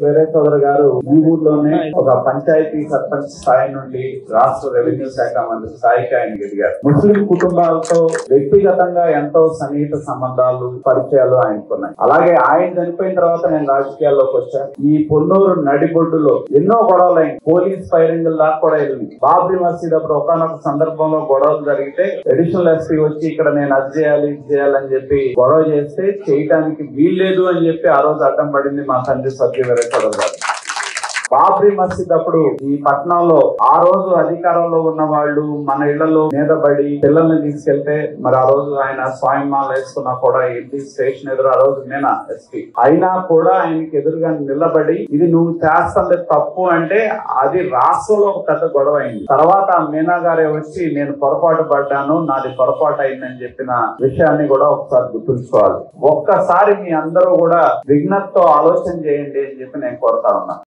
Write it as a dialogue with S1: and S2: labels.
S1: వేరే సోదరు గారు ఈ ఊర్లోనే ఒక పంచాయతీ సర్పంచ్ స్థాయి నుండి రాష్ట్ర రెవెన్యూ శాఖ మంత్రి స్థాయికి ఆయన ఎదిగారు ముస్లిం కుటుంబాలతో వ్యక్తిగతంగా ఎంతో సన్నిహిత సంబంధాలు పరిచయాలు ఆయనకున్నాయి అలాగే ఆయన చనిపోయిన తర్వాత నేను రాజకీయాల్లోకి వచ్చాను ఈ పొన్నూరు నడిబొడ్డులో ఎన్నో గొడవలు అయింది పోలీస్ ఫైరింగ్ దాకా కూడా వెళ్ళింది బాబ్రీ మసీద్ అప్పుడు ఒకనొక సందర్భంలో గొడవలు జరిగితే అడిషనల్ ఎస్పీ వచ్చి ఇక్కడ నేను అది చేయాలి ఇది చేయాలని చెప్పి గొడవ చేస్తే చేయటానికి వీల్లేదు అని చెప్పి ఆ రోజు అడ్డం పడింది మా తండ్రి సత్య వీరేశ్వర గారు బాబ్రీ మసీద్ అప్పుడు ఈ పట్టణంలో ఆ రోజు అధికారంలో ఉన్న వాళ్ళు మన ఇళ్లలో మీదబడి పిల్లల్ని తీసుకెళ్తే మరి ఆ రోజు ఆయన స్వయంమాల వేసుకున్నా కూడా ఏంటి స్టేషన్ ఎదురు ఆ రోజు నేనా ఎస్పీ అయినా కూడా ఆయనకి ఎదురుగా నిలబడి ఇది నువ్వు చేస్తుంది తప్పు అంటే అది రాష్ట్రంలో ఒక పెద్ద గొడవ అయింది తర్వాత ఆ మీనా గారే వచ్చి నేను పొరపాటు పడ్డాను నాది పొరపాటు అయిందని చెప్పిన విషయాన్ని కూడా ఒకసారి గుర్తుంచుకోవాలి ఒక్కసారి మీ అందరూ కూడా విఘ్నతతో ఆలోచన చేయండి అని చెప్పి నేను కోరుతా ఉన్నా